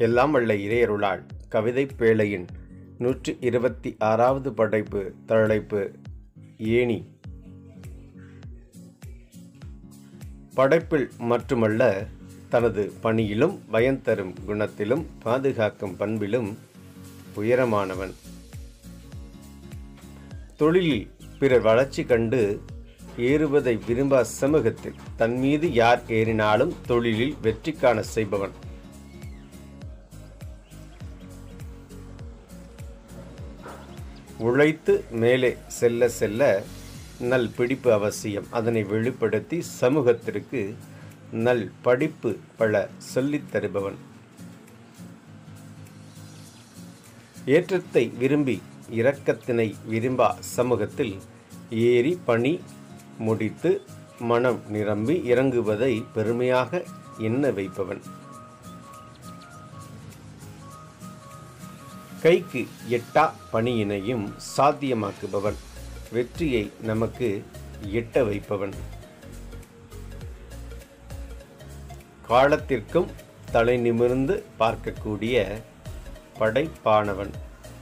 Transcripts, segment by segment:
எல்லாம் வல்ல இறையருளால் கவிதை பேழையின் நூற்றி இருபத்தி ஆறாவது படைப்பு தலைப்பு ஏணி படைப்பில் மட்டுமல்ல தனது பணியிலும் பயன்தரும் குணத்திலும் பாதுகாக்கும் பண்பிலும் உயரமானவன் தொழிலில் பிறர் வளர்ச்சி கண்டு ஏறுவதை விரும்பா சமூகத்தில் தன் மீது யார் ஏறினாலும் தொழிலில் வெற்றி காண செய்பவன் உழைத்து மேலே செல்ல செல்ல நல் பிடிப்பு அவசியம் அதனை வெளிப்படுத்தி சமூகத்திற்கு நல் படிப்பு பல சொல்லித் தருபவன் ஏற்றத்தை விரும்பி இரக்கத்தினை விரும்பா சமூகத்தில் ஏறி பணி முடித்து மனம் நிரம்பி இறங்குவதை பெருமையாக எண்ண வைப்பவன் கைக்கு எட்டா பணியினையும் சாத்தியமாக்குபவன் வெற்றியை நமக்கு எட்ட வைப்பவன் காலத்திற்கும் தலை நிமிர்ந்து பார்க்கக்கூடிய படைப்பானவன்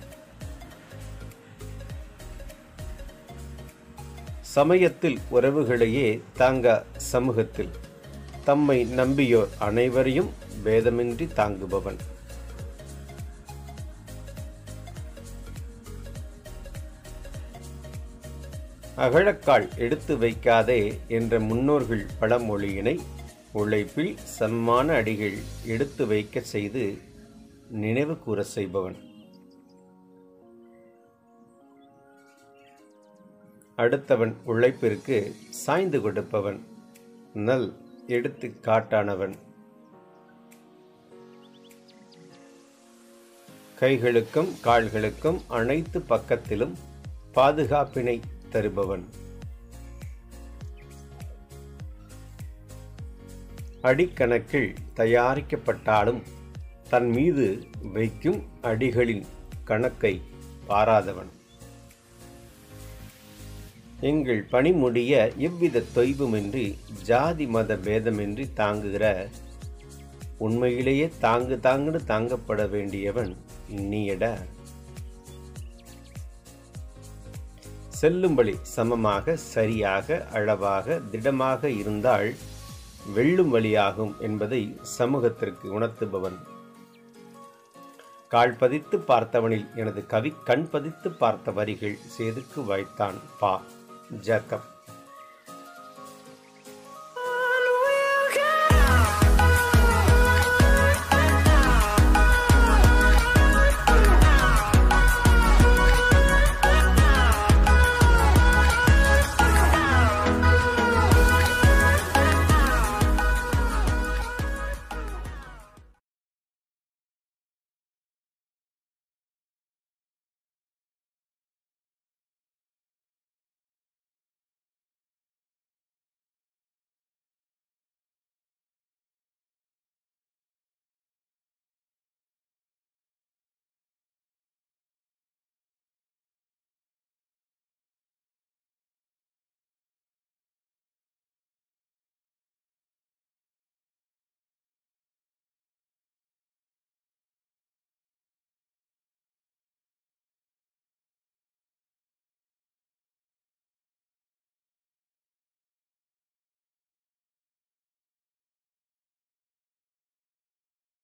சமயத்தில் உறவுகளையே தாங்க சமூகத்தில் தம்மை நம்பியோர் அனைவரையும் பேதமின்றி தாங்குபவன் அகழக்கால் எடுத்து வைக்காதே என்ற முன்னோர்கள் பழமொழியினை உழைப்பில் சமமான அடிகள் எடுத்து வைக்க செய்து நினைவு கூற செய்பவன் அடுத்தவன் உழைப்பிற்கு சாய்ந்து கொடுப்பவன் நல் எடுத்து காட்டானவன் கைகளுக்கும் கால்களுக்கும் அனைத்து பக்கத்திலும் பாதுகாப்பினை தருபவன் அடிக்கணக்கில் தயாரிக்கப்பட்டாலும் தன் மீது வைக்கும் அடிகளின் கணக்கை பாராதவன் எங்கள் பணி முடிய எவ்வித தொய்வுமின்றி ஜாதி மத பேதமின்றி தாங்குகிற உண்மையிலேயே தாங்கு தாங்குன்னு தாங்கப்பட வேண்டியவன் நீயட செல்லும்படி சமமாக சரியாக அளவாக திடமாக இருந்தால் வெல்லும் வழியாகும் என்பதை சமூகத்திற்கு உணர்த்துபவன் கால் பதித்து பார்த்தவனில் எனது கவி கண் பதித்து பார்த்த வரிகள் சேதுக்கு வாய்த்தான் பா ஜக்கப்